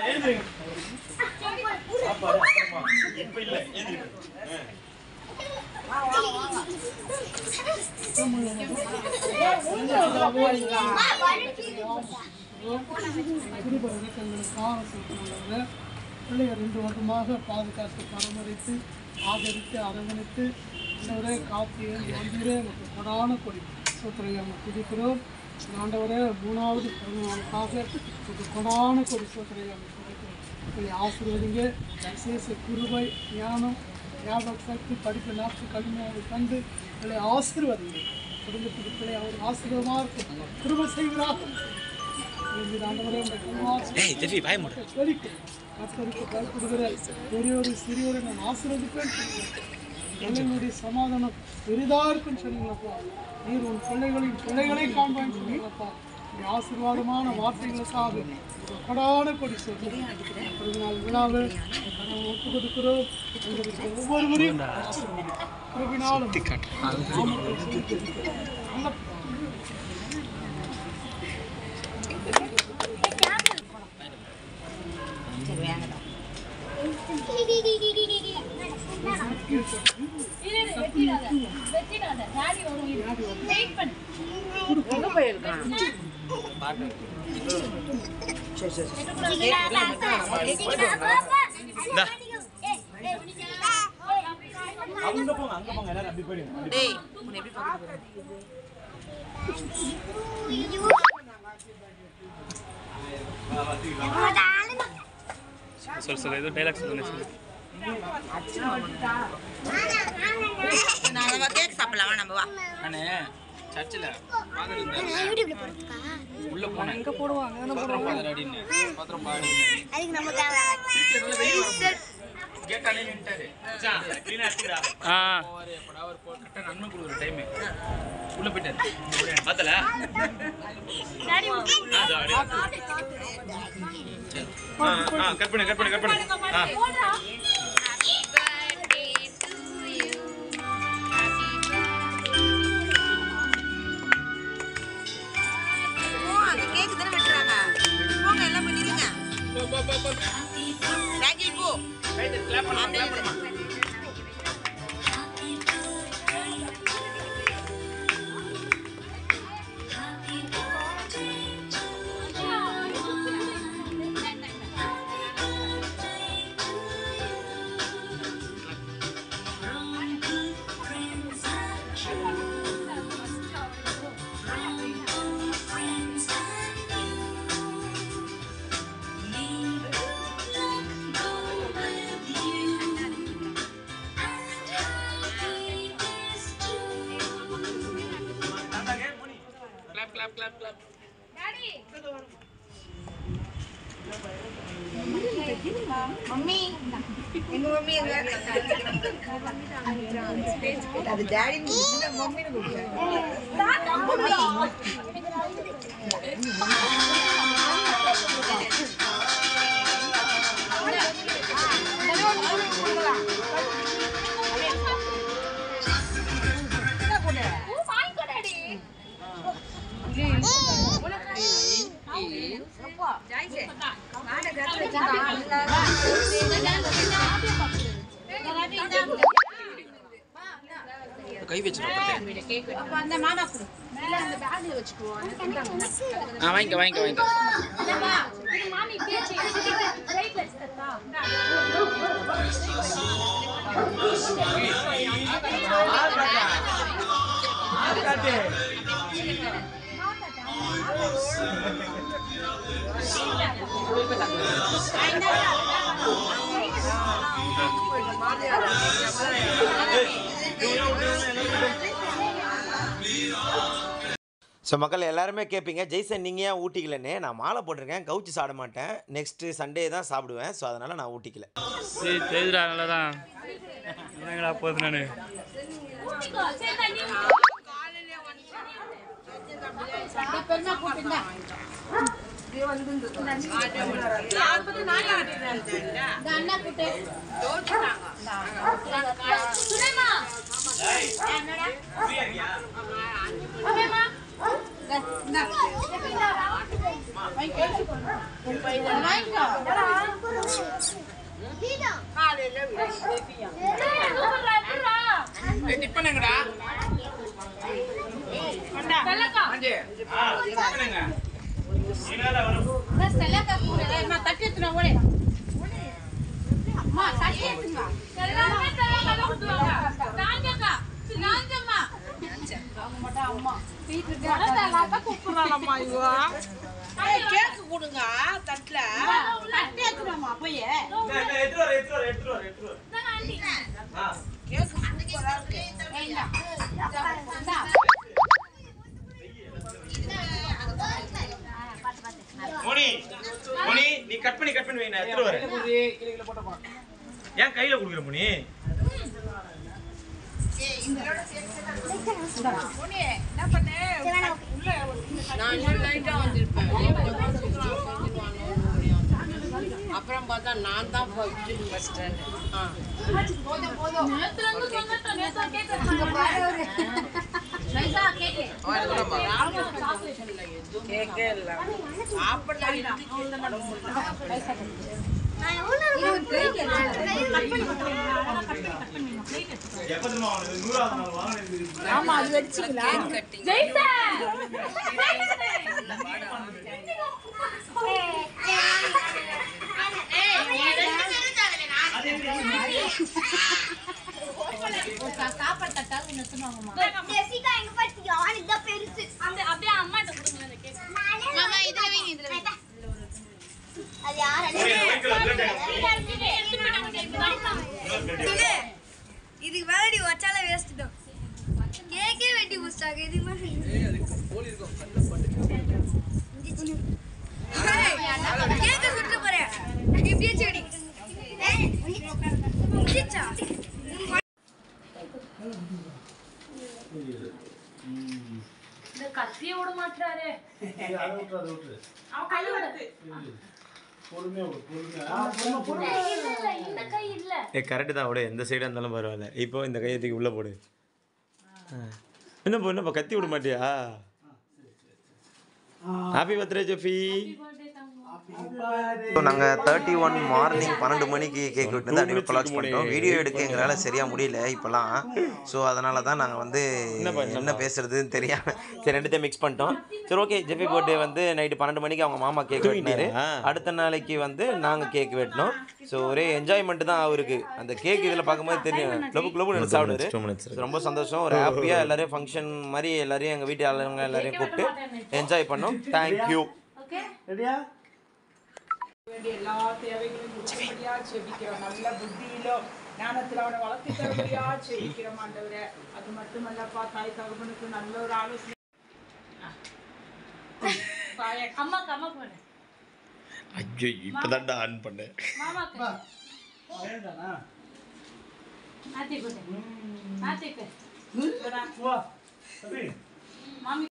குடும்ப இலக்கங்களுக்காக சொல்கிறாங்க பிள்ளைகள் ரெண்டு வருடமாக பாதுகாத்து பராமரித்து ஆதரித்து அரவணைத்து ஆண்டவரே காத்து வந்தீரே மற்றும் கொடான கொடி சூத்திரையை நம்ம துதிக்கிறோம் ஆண்டவரே மூணாவது பிறந்த நாளுக்காக ஒரு கொடான கொடி சூத்திரையை நம்ம துதிக்கிறோம் இதை ஆசீர்வதிங்க விசேஷ குருவை ஞானம் ஞாபக சக்தி படிப்பு நாட்கள் கடுமையாக கண்டு இதை ஆசீர்வதிங்க குடும்பத்துக்கு பிள்ளை அவர் ஆசீர்வமாக இருக்கும் குருப செய்கிறார்கள் கர்த்தருக்கு பயப்படுகிற பெரியோரு சிறியோரை நான் ஆசீர்வதிப்பேன் பிள்ளைகளுடைய சமாதானம் பெரிதா இருக்குன்னு சொன்னீங்களப்பா நீர் உன் பிள்ளைகளின் பிள்ளைகளை காண்பான்னு சொன்னீங்களப்பா இந்த ஆசீர்வாதமான வார்த்தைகளுக்காக ஒரு கொடான கொடி சொல்லி ஒரு நாள் விழாவை நாங்கள் ஒப்பு கொடுக்கிறோம் எங்களுக்கு ஒவ்வொருவரையும் கிருபினாலும் நாமத்தை சொல்லி நல்ல டேய் உன்னை எப்படி பார்க்க சொல்லு சொல்லு ஏதோ டைலாக் சொல்லு சொல்லு நாம கேக் சாப்பிடலாம் நம்ம வா நானு சர்ச்சில் ஃபாதர் இருந்தாரு உள்ள போனேன் எங்க போடுவாங்க பத்திரம் ஃபாதர் அப்படின்னு பத்திரம் பாடு கேட்டாலே நின்ட்டாரு க்ளீனா இருக்குடா போவாரு எப்படா ஒரு போ கரெக்டாக நன்மை கொடுக்குற டைம் உள்ள போயிட்டாரு பார்த்தல கட் பண்ணு கட் பண்ணு கட் பண்ணு ஆ ஓ அந்த கேக் தானே வெட்டுறாங்க போங்க எல்லாம் பண்ணிடுங்க போ போ போ போ ராகில் போ ரைட் கிளாப் பண்ணலாம் கிளாப் பண்ணலாம் clap clap clap clap mummy எங்க மம்மி எங்க அது டாடி மம்மி கை வச்சிருக்கேன் அப்ப அந்த மாமா கொடு மேல அந்த பேக்ல வச்சுக்குவோம் ஆ வாங்கிக்க வாங்கிக்க வாங்கிக்க இல்லம்மா இது மாமி பேச்சு ரைட்ல வச்சுட்டா ஸோ மக்கள் எல்லாருமே கேட்பீங்க ஜெய்சன் நீங்கள் ஏன் ஊட்டிக்கலன்னு நான் மாலை போட்டிருக்கேன் கவுச்சி சாப்பிட மாட்டேன் நெக்ஸ்ட்டு சண்டே தான் சாப்பிடுவேன் ஸோ அதனால் நான் ஊட்டிக்கல சரி தெரியுதுடா நல்லதான் என்னங்கடா போகுது நான் பெருமா கூப்பிட்டா இந்த அண்ணா கூட்டு சுரேமா என்னடா அம்மா வாங்கிக்கோ வாங்கிக்கோ போடு அம்மா சட்டி எடுத்துங்க எல்லாமே தர கதை கொடுத்துவாங்க நாங்கக்கா நாங்கம்மா அவங்க மட்டும் அம்மா வீட்டுக்கு வடத்தலாட்ட கூப்பிடுறாளம்மா இவ கேக்கு கொடுங்க தட்டுல தட்டு எடுத்துருவாமா போய் கேக்கு சூப்பரா இருக்கு மோனி மோனி நீ கட் பண்ணி கட் பண்ணி வைங்க எடுத்துட்டு வரேன் ஏன் கையில குடுக்குற மோனி நான் இன்னும் லைட்டா வந்திருப்பேன் அப்புறம் பார்த்தா நான் தான் ஃபர்ஸ்ட் ஃபர்ஸ்ட் நேத்துல இருந்து சொன்னேன் நேத்தா கேக்கு நைசா கேக்கு கேக்கே இல்ல சாப்பிடலாம் எப்ப தெரியுமா வாங்கினது? நூறாவது நாள் வாங்கினது. ஆமா அது வச்சுக்கலாம் கட்டிங் ஜெய்சா சாப்பாடு தட்டா ஒன்று எடுத்துவாங்கம்மா ஜெசிகா எங்க பாத்தியா இதுதான் பெருசு அந்த அப்படியே அம்மாட்ட கொடுங்க அந்த கேக் மாமா இதுல வைங்க இதுல வைங்க அது யார் மோனி, அந்த white color plate எங்க? இதுக்கு மேலடி வச்சால வேஸ்ட் தான் கேக்கே வெட்டி முடிச்சாங்க இது கேக்க சுட்டு போறேன் இப்படியே செடி முடிச்சா இந்த கத்திய விட மாட்டாரு அவன் கை விடுது இல்ல இல்ல இந்த கை இல்ல ஏ கரெக்டு தான் விட எந்த சைடாக இருந்தாலும் பரவாயில்ல இப்போ இந்த கையை தூக்கி உள்ளே போடு ஆ. என்ன போ என்னப்பா கத்தி விட மாட்டியா ஹாப்பி பர்த்டே ஜெஃபி நாங்கள் தேர்ட்டி ஒன் மார்னிங் பன்னெண்டு மணிக்கு கேக் விட்டு வந்து அப்படியே கொலாச் பண்ணிட்டோம் வீடியோ எடுக்க எங்களால் சரியாக முடியல இப்போலாம் ஸோ அதனால தான் நாங்கள் வந்து என்ன பேசுறதுன்னு தெரியாம சரி ரெண்டுத்தையும் மிக்ஸ் பண்ணிட்டோம் சரி ஓகே ஜெஃபி பர்த்டே வந்து நைட்டு பன்னெண்டு மணிக்கு அவங்க மாமா கேக் வெட்டினாரு அடுத்த நாளைக்கு வந்து நாங்கள் கேக் வெட்டினோம் ஸோ ஒரே என்ஜாய்மெண்ட் தான் அவருக்கு அந்த கேக் இதில் பார்க்கும்போது தெரியும் கிளப்பு கிளப்பு சாப்பிடுவாரு ரொம்ப சந்தோஷம் ஒரு ஹாப்பியாக எல்லாரையும் ஃபங்க்ஷன் மாதிரி எல்லாரையும் எங்கள் வீட்டு ஆளுங்க எல்லாரையும் கூப்பிட்டு என்ஜாய் பண்ணோம் தேங்க்யூ ஓகே வேண்டிய எல்லா தேவைகளையும் முடிச்சபடியா செபிக்கிறோம் நல்ல புத்தியிலோ ஞானத்தில் அவனை வளர்த்து தரும்படியா செபிக்கிறோம் ஆண்டவரே அது மட்டுமல்லப்பா தாய் தகவனுக்கு நல்ல ஒரு ஆலோசனை அம்மாக்கு அம்மா போடு ஐயோ இப்போதான்டா ஆன் பண்ணேன் மாமாக்கு ஆத்தி போடு ஆத்திக்கு மாமி